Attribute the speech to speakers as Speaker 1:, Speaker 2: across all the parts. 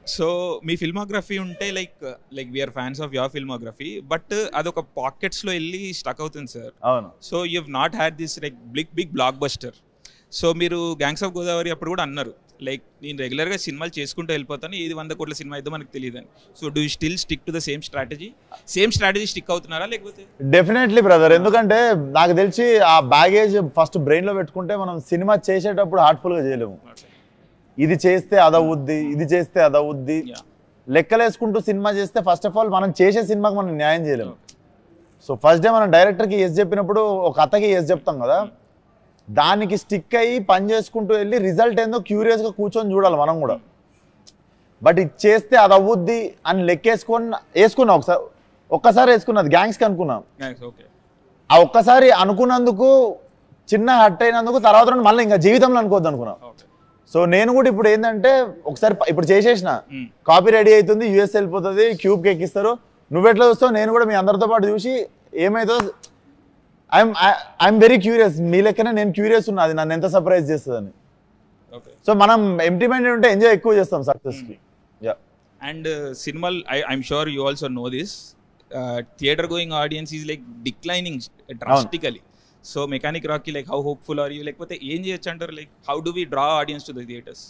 Speaker 1: So మీ filmography ఉంటే like like we're fans of your filmography but అదొక పాకెట్స్లో వెళ్ళి స్టక్ అవుతుంది సార్
Speaker 2: అవును
Speaker 1: so you not had this like big big blockbuster so మీరు గ్యాంగ్స్ ఆఫ్ గోదావరి అప్పుడు కూడా అన్నారు లైక్ నేను రెగ్యులర్గా సినిమాలు చేసుకుంటూ వెళ్ళిపోతాను ఇది వంద కోట్ల సినిమా అయితే మనకు తెలియదని so do still stick to the same strategy same strategy stick అవుతున్నారా లేకపోతే
Speaker 2: డెఫినెట్లీ బ్రదర్ ఎందుకంటే నాకు తెలిసి ఆ బ్యాగేజ్ ఫస్ట్ బ్రెయిన్ లో పెట్టుకుంటే మనం సినిమా చేసేటప్పుడు హార్ట్ఫుల్ గా చేయలేము ఇది చేస్తే అదవుద్ది ఇది చేస్తే అదవుద్ది
Speaker 1: Yeah.
Speaker 2: లెక్కలేసుకుంటూ సినిమా చేస్తే ఫస్ట్ ఆఫ్ ఆల్ మనం చేసే సినిమాకి మనం న్యాయం చేయలేము సో ఫస్ట్ డే మనం డైరెక్టర్కి ఎస్ చెప్పినప్పుడు ఒక అత్తకి ఎస్ చెప్తాం కదా దానికి స్టిక్ అయ్యి పని చేసుకుంటూ వెళ్ళి రిజల్ట్ ఏందో క్యూరియస్గా కూర్చొని చూడాలి మనం కూడా బట్ ఇది చేస్తే అది అవ్వుద్ది అని లెక్కేసుకొని వేసుకున్నా ఒకసారి ఒక్కసారి వేసుకున్నది గ్యాంగ్స్కి అనుకున్నాం
Speaker 1: ఓకే
Speaker 2: ఆ ఒక్కసారి అనుకున్నందుకు చిన్న హట్ అయినందుకు తర్వాత నుండి మళ్ళీ ఇంకా జీవితంలో అనుకోవద్దు అనుకున్నా
Speaker 1: ఓకే
Speaker 2: సో నేను కూడా ఇప్పుడు ఏంటంటే ఒకసారి ప- ఇప్పుడు చేసేసిన కాపీ రెడీ అవుతుంది యూఎస్ వెళ్ళిపోతుంది క్యూబ్కి ఎక్కిస్తారు నువ్వు ఎట్లా చూస్తావు నేను కూడా మీ అందరితో పాటు చూసి ఏమైతుందో ఐఎమ్ ఐఎమ్ వెరీ క్యూరియస్ మీ లెక్కనే నేను క్యూరియస్ ఉన్నా అది నన్ను ఎంత సర్ప్రైజ్ చేస్తుందని
Speaker 1: ఓకే
Speaker 2: సో మనం ఎంటీ మైండెడ్ ఉంటే ఎంజాయ్ ఎక్కువ చేస్తాం సక్సెస్కి యా
Speaker 1: అండ్ సినిమాల్ I I'm sure you also know this theatre going audience is like declining drastically so Mechanic Rocky like how hopeful are you లేకపోతే ఏం చేయొచ్చు అంటారు like how do we draw audience to the theatres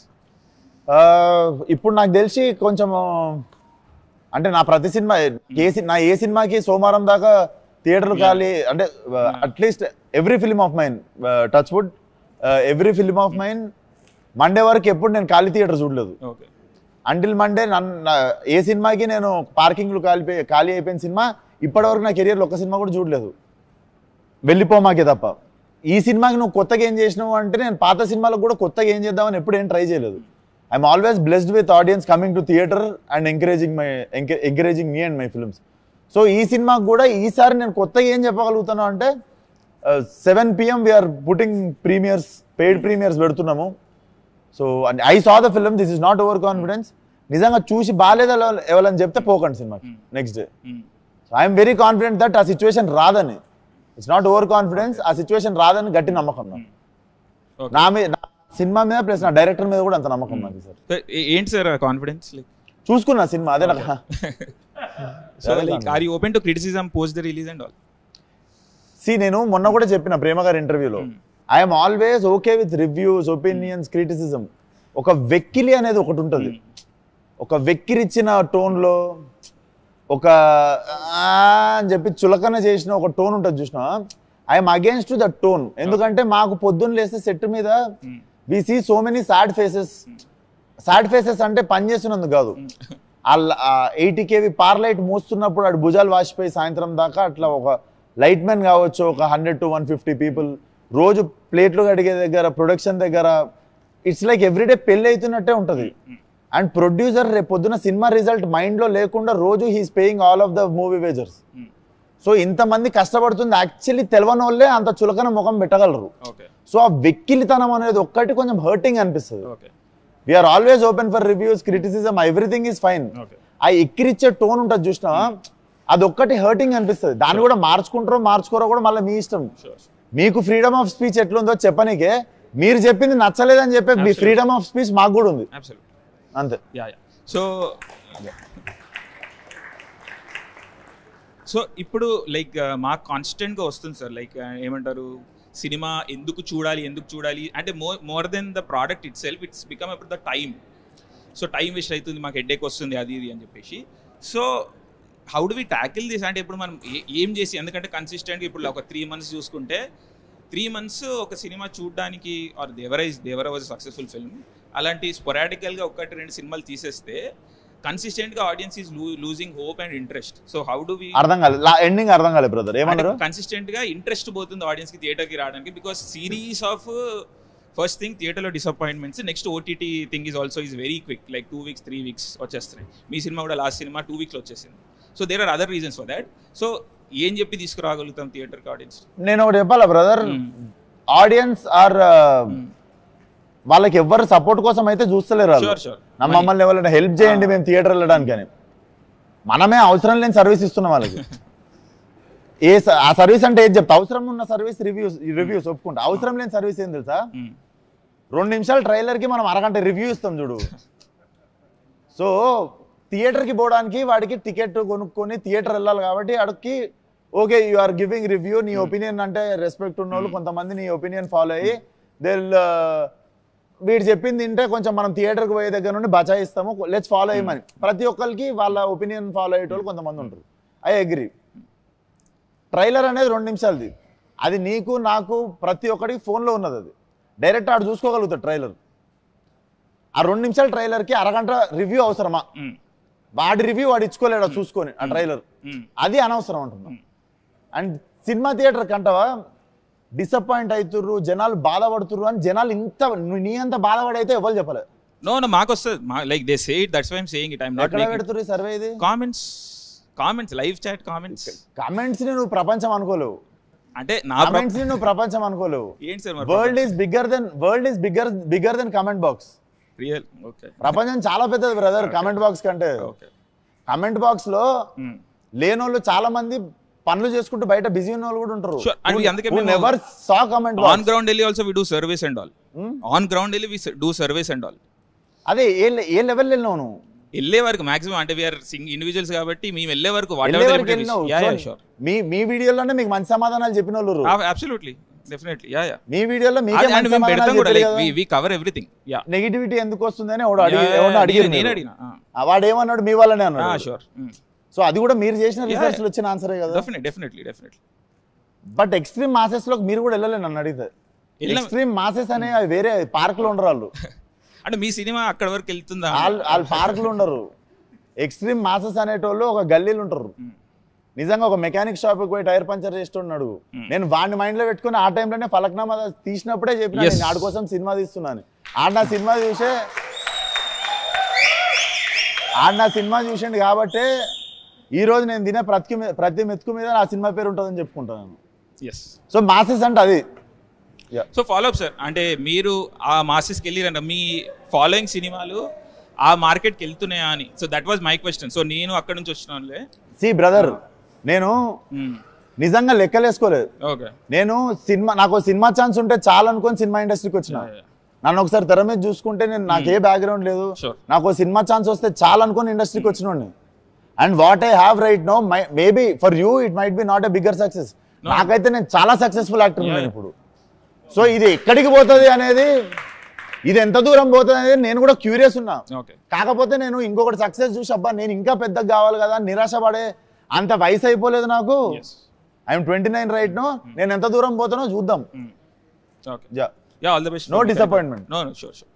Speaker 2: ఇప్పుడు నాకు తెలిసి కొంచెం అంటే నా ప్రతి సినిమా ఏ సి- నా ఏ సినిమాకి సోమవారం దాకా థియేటర్లు ఖాళీ అంటే at least every film of mine touch wood every film of mine Monday వరకు ఎప్పుడు నేను ఖాళీ థియేటర్ చూడలేదు
Speaker 1: ఓకే
Speaker 2: అంటిల్ మండే నన్ను నా- ఏ సినిమాకి నేను పార్కింగ్లు ఖాళీ ఖాళీ అయిపోయిన సినిమా ఇప్పటివరకు నా కెరియర్లో ఒక్క సినిమా కూడా చూడలేదు వెళ్ళిపోమాకే తప్ప ఈ సినిమాకి నువ్వు కొత్తగా ఏం చేసినావు అంటే నేను పాత సినిమాలకు కూడా కొత్తగా ఏం చేద్దామని ఎప్పుడు ఏం ట్రై చేయలేదు I'm always blessed with audience coming to theatre and encouraging my encouraging me and my films so ఈ సినిమాకి కూడా ఈసారి నేను కొత్తగా ఏం చెప్పగలుగుతాను అంటే seven PM we're putting premieres paid premieres పెడుతున్నాము so I saw the film this is not over confidence నిజంగా చూసి బాగాలేదా ఎవరని చెప్తే పోకండి సినిమాకి next day so I'm very confident that ఆ సిచ్యువేషన్ రాదని ఇట్స్ నాట్ ఓవర్ కాన్ఫిడెన్స్ ఆ సిచ్యువేషన్ రాదని గట్టి నమ్మకం నాకు
Speaker 1: Okay.
Speaker 2: నా మీద నా సినిమా మీద ప్లస్ నా డైరెక్టర్ మీద కూడా అంత నమ్మకం నాకు సార్
Speaker 1: ఏంటి సార్ కాన్ఫిడెన్స్ లైక్
Speaker 2: చూసుకున్నా సినిమా అదే నాకు
Speaker 1: so like are you open to criticism post the release and all
Speaker 2: see నేను మొన్న కూడా చెప్పిన ప్రేమ గారి ఇంటర్వ్యూలో I'm always okay with reviews opinions criticism ఒక వెక్కిలి అనేది ఒకటి ఉంటుంది ఒక వెక్కిరిచ్చిన టోన్లో ఒక ఆ అని చెప్పి చులకన చేసిన ఒక టోన్ ఉంటుంది చూసిన ఐఎమ్ అగేన్స్ట్ ద టోన్ ఎందుకంటే మాకు పొద్దున్న లేస్తే సెట్ మీద we see so many sad faces sad faces అంటే పని చేస్తున్నందుకు కాదు ఎయిటీ కేవి పార్ లైట్ మోస్తున్నప్పుడు అటు భుజాలు వాసిపోయి సాయంత్రం దాకా అట్లా ఒక లైట్ మ్యాన్ కావచ్చు ఒక hundred to one fifty people రోజు ప్లేట్లు కడిగే దగ్గర ప్రొడక్షన్ దగ్గర ఇట్స్ లైక్ ఎవ్రీడే పెళ్ళి అవుతున్నట్టే ఉంటుంది అండ్ ప్రొడ్యూసర్ రేపు పొద్దున సినిమా రిజల్ట్ మైండ్లో లేకుండా రోజు he's paying all of the movie wagers so ఇంతమంది కష్టపడుతుంది యాక్చువల్లీ తెలవని వాళ్ళే అంత చులకన ముఖం పెట్టగలరు
Speaker 1: ఓకే
Speaker 2: సో ఆ వెక్కిలితనం అనేది ఒక్కటి కొంచెం హర్టింగ్ అనిపిస్తుంది
Speaker 1: okay
Speaker 2: we are always open for reviews criticism everything is fine
Speaker 1: okay
Speaker 2: ఆ ఎక్కిరిచ్చే టోన్ ఉంటుంది చూసినా అది ఒక్కటి హర్టింగ్ అనిపిస్తుంది దాన్ని కూడా మార్చుకుంటారో మార్చుకోరో కూడా మళ్ళీ మీ ఇష్టం
Speaker 1: షూర్
Speaker 2: మీకు ఫ్రీడమ్ ఆఫ్ స్పీచ్ ఎట్లుందో చెప్పనీకే మీరు చెప్పింది నచ్చలేదని చెప్పే మీ
Speaker 1: Absolutely.
Speaker 2: ఫ్రీడమ్ ఆఫ్ స్పీచ్ మాకు కూడా ఉంది
Speaker 1: అబ్సల్యూట్
Speaker 2: అంతే
Speaker 1: యా యా సో సో ఇప్పుడు లైక్ మాకు కాన్స్టెంట్గా వస్తుంది సార్ లైక్ ఏమంటారు సినిమా ఎందుకు చూడాలి ఎందుకు చూడాలి అంటే more more then the product itself it's become అప్పుడు the time so time waste అవుతుంది మాకు హెడ్ఏక్ వస్తుంది అది ఇది అని చెప్పేసి so how do we tackle this అంటే ఇప్పుడు మనం ఏ- ఏం చేసి ఎందుకంటే కన్సిస్టెంట్గా ఇప్పుడు ఒక త్రీ మంత్స్ చూసుకుంటే త్రీ మంత్స్ ఒక సినిమా చూడడానికి or Devara is Devara was successful film అలాంటి స్పొరాటికల్గా ఒకటి రెండు సినిమాలు తీసేస్తే కన్సిస్టెంట్గా audience is losing hope and interest so how do we
Speaker 2: అర్థం కాలేదు ఎండింగ్ అర్థం కాలేదు బ్రదర్ ఏమన్నారు
Speaker 1: కన్సిస్టెంట్ గా ఇంట్రెస్ట్ పోతుంది ఆడియన్స్ కి థియేటర్ కి రావడానికి because series of first thing theatre లో disappointments next OTT thing is also is very quick like two weeks three weeks వచ్చేస్తున్నాయి మీ సినిమా కూడా లాస్ట్ సినిమా టూ వీక్స్ వచ్చేసింది so there are other reasons for that so ఏం చెప్పి తీసుకురాగలుగుతాం theatre కి audience
Speaker 2: నేను ఒకటి చెప్పాలా బ్రదర్ ఆడియన్స్ ఆర్ వాళ్ళకి ఎవరు సపోర్ట్ కోసం అయితే చూస్తలేరు వాళ్ళు.
Speaker 1: షూర్ షూర్
Speaker 2: నా మమ్మల్ని ఎవరైనా హెల్ప్ చేయండి మేము థియేటర్ వెళ్ళడానికి అని మనమే అవసరం లేని సర్వీస్ ఇస్తున్నాం వాళ్ళకి ఏ స- ఆ సర్వీస్ అంటే ఏది చెప్తా అవసరం ఉన్న సర్వీస్ రివ్యూస్ రివ్యూస్ ఒప్పుకుంటా అవసరం లేని సర్వీస్ ఏం తెలుసా రెండు నిమిషాలు ట్రైలర్ కి మనం అరగంట రివ్యూ ఇస్తాం చూడు సో థియేటర్కి పోవడానికి వాడికి టికెట్ కొనుక్కొని థియేటర్ వెళ్ళాలి కాబట్టి వాడికి okay you are giving review నీ ఒపీనియన్ అంటే రెస్పెక్ట్ ఉన్న వాళ్ళు కొంతమంది నీ ఒపీనియన్ ఫాలో అయ్యి దే వీడు చెప్పింది తింటే కొంచెం మనం థియేటర్కి పోయే దగ్గర నుండి బచాయిస్తాము లెట్స్ ఫాలో అయ్యమని ప్రతి ఒక్కరికి వాళ్ళ ఒపీనియన్ ఫాలో అయ్యేటోళ్ళు కొంతమంది ఉంటారు ఐ అగ్రి ట్రైలర్ అనేది రెండు నిమిషాలది అది నీకు నాకు ప్రతి ఒక్కడికి ఫోన్లో ఉన్నది అది డైరెక్ట్ ఆడు చూసుకోగలుగుతాడు ట్రైలర్ ఆ రెండు నిమిషాల ట్రైలర్కి అరగంట రివ్యూ అవసరమా
Speaker 1: మ్మ్.
Speaker 2: వాడి రివ్యూ వాడు ఇచ్చుకోలేడు అది చూసుకొని ఆ ట్రైలర్
Speaker 1: మ్మ్.
Speaker 2: అది అనవసరం అంటున్నా
Speaker 1: మ్మ్.
Speaker 2: అండ్ సినిమా థియేటర్ కంటవా డిసప్పాయింట్ అవుతుర్రు జనాలు బాధపడుతుర్రు అని జనాలు ఇంత నువ్వు నీ అంత బాధపడైతే ఎవరు చెప్పలేదు
Speaker 1: నో నో మాకు వస్తుంది మా like they say it that's why I'm saying it I'm not
Speaker 2: ఎక్కడ పెడుతుర్రు సర్వే ఇది
Speaker 1: comments comments live chat comments
Speaker 2: comments ని నువ్వు ప్రపంచం అనుకోలేవు
Speaker 1: అంటే నా ప్ర-
Speaker 2: కామెంట్స్ ని నువ్వు ప్రపంచం అనుకోలేవు
Speaker 1: ఏంటి sir
Speaker 2: world is bigger than world is bigger bigger than comment box
Speaker 1: real okay
Speaker 2: ప్రపంచం చాలా పెద్దది బ్రదర్ కమెంట్ బాక్స్ కంటే
Speaker 1: ఓకే
Speaker 2: కమెంట్ బాక్స్ లో లేనోళ్ళు చాలా మంది పనులు చేసుకుంటూ బయట బిజీ ఉన్న వాళ్ళు కూడా ఉంటారు
Speaker 1: Sure. And అందుకే మేము-
Speaker 2: never saw comment
Speaker 1: on
Speaker 2: box
Speaker 1: ground వెళ్ళి also we do service and all on ground వెళ్ళి we do service and all
Speaker 2: అదే ఏ లె- ఏ లెవెల్ వెళ్ళినావు నువ్వు
Speaker 1: వెళ్ళే వరకు మాక్సిమం అంటే వీఆర్ సింగ్ ఇండివిజువల్స్ కాబట్టి మేము వెళ్ళే వరకు
Speaker 2: వెళ్ళే వరకు వెళ్ళినావు సో
Speaker 1: షూర్
Speaker 2: మీ మీ వీడియోలోనే మీకు మంచి సమాధానాలు చెప్పిన వాళ్ళు
Speaker 1: అబ్సల్యూట్లీ డెఫినెట్లీ యా యా
Speaker 2: మీ వీడియోలో మీకే
Speaker 1: అండ్
Speaker 2: మంచి
Speaker 1: మేము పెడతాం
Speaker 2: సమాధానాలు
Speaker 1: కూడా
Speaker 2: చెప్పారు
Speaker 1: లైక్
Speaker 2: కదా
Speaker 1: we cover everything yeah
Speaker 2: negativity ఎందుకు వస్తుందని ఎవడు అడిగి ఎవడు అడిగారు
Speaker 1: నేను
Speaker 2: మీరు.
Speaker 1: అడిగిన
Speaker 2: ఆ, వాడు ఏమన్నాడు మీ వల్లనే అన్నాడు
Speaker 1: షూర్
Speaker 2: సో అది కూడా మీరు చేసిన రీసెర్చ్ వచ్చిన ఆన్సరే కదా
Speaker 1: definite definitely definitely
Speaker 2: but extreme masses లోకి మీరు కూడా వెళ్ళలేదు నన్ను అడిగితే
Speaker 1: వెళ్ళాం.
Speaker 2: ఎక్స్ట్రీమ్ మాసెస్ అనే అవి వేరే పార్క్ లో ఉండరు వాళ్ళు
Speaker 1: అంటే మీ సినిమా అక్కడ వరకు వెళ్తుందా
Speaker 2: వాళ్ళు వాళ్ళు పార్కులు ఉండరు ఎక్స్ట్రీమ్ మాసెస్ అనేటోళ్ళు ఒక గల్లీలు ఉంటారు నిజంగా ఒక మెకానిక్ షాప్ పోయి టైర్ పంచర్ చేస్తున్నాడు నేను వాడిని మైండ్ లో పెట్టుకుని ఆ టైంలోనే ఫలక్నామా తీసినప్పుడే చెప్పిన
Speaker 1: Yes.
Speaker 2: నేను ఆడి కోసం సినిమా తీస్తున్నాను ఆడ నా సినిమా చూసే ఆడ నా సినిమా చూసిండు కాబట్టే ఈ రోజు నేను తినే ప్రతి మీ- ప్రతి మెతుకు మీద నా సినిమా పేరు ఉంటుందని చెప్పుకుంటాను
Speaker 1: ఎస్
Speaker 2: సో మాసెస్ అంటే అది
Speaker 1: సో ఫాలో అప్ సార్ అంటే మీరు ఆ మాసెస్కి వెళ్ళిరంట మీ ఫాలోయింగ్ సినిమాలు ఆ మార్కెట్కి వెళ్తున్నాయా అని so that was my question so నేను అక్కడ నుంచి వచ్చినానులే
Speaker 2: సి బ్రదర్ నేను నిజంగా లెక్కలేసుకోలేదు
Speaker 1: ఓకే
Speaker 2: నేను సినిమా నాకు ఓ సినిమా ఛాన్స్ ఉంటే చాలు అనుకొని సినిమా ఇండస్ట్రీకి వచ్చిన నన్ను ఒకసారి తెర మీద చూసుకుంటే నేను నాకు ఏ బ్యాక్గ్రౌండ్ లేదు
Speaker 1: Sure.
Speaker 2: నాకు ఓ సినిమా ఛాన్స్ వస్తే చాలు అనుకొని ఇండస్ట్రీకి వచ్చినోడిని and what I have right now my maybe for you it might be not a bigger success నాకైతే నేను చాలా సక్సెస్ఫుల్ యాక్టర్
Speaker 1: Yeah.
Speaker 2: నేను ఇప్పుడు సో ఇది ఎక్కడికి పోతుంది అనేది ఇది ఎంత దూరం పోతుంది అనేది నేను కూడా క్యూరియస్ ఉన్నా
Speaker 1: ఓకే
Speaker 2: కాకపోతే నేను ఇంకొకటి సక్సెస్ చూసి అబ్బా నేను ఇంకా పెద్దగా కావాలి కదా అని నిరాశ పడే అంత వయసు అయిపోలేదు నాకు
Speaker 1: yes
Speaker 2: I'm twenty nine right now నేను ఎంత దూరం పోతానో చూద్దాం
Speaker 1: okay
Speaker 2: yeah
Speaker 1: yeah all the best
Speaker 2: No disappointment.
Speaker 1: No no sure sure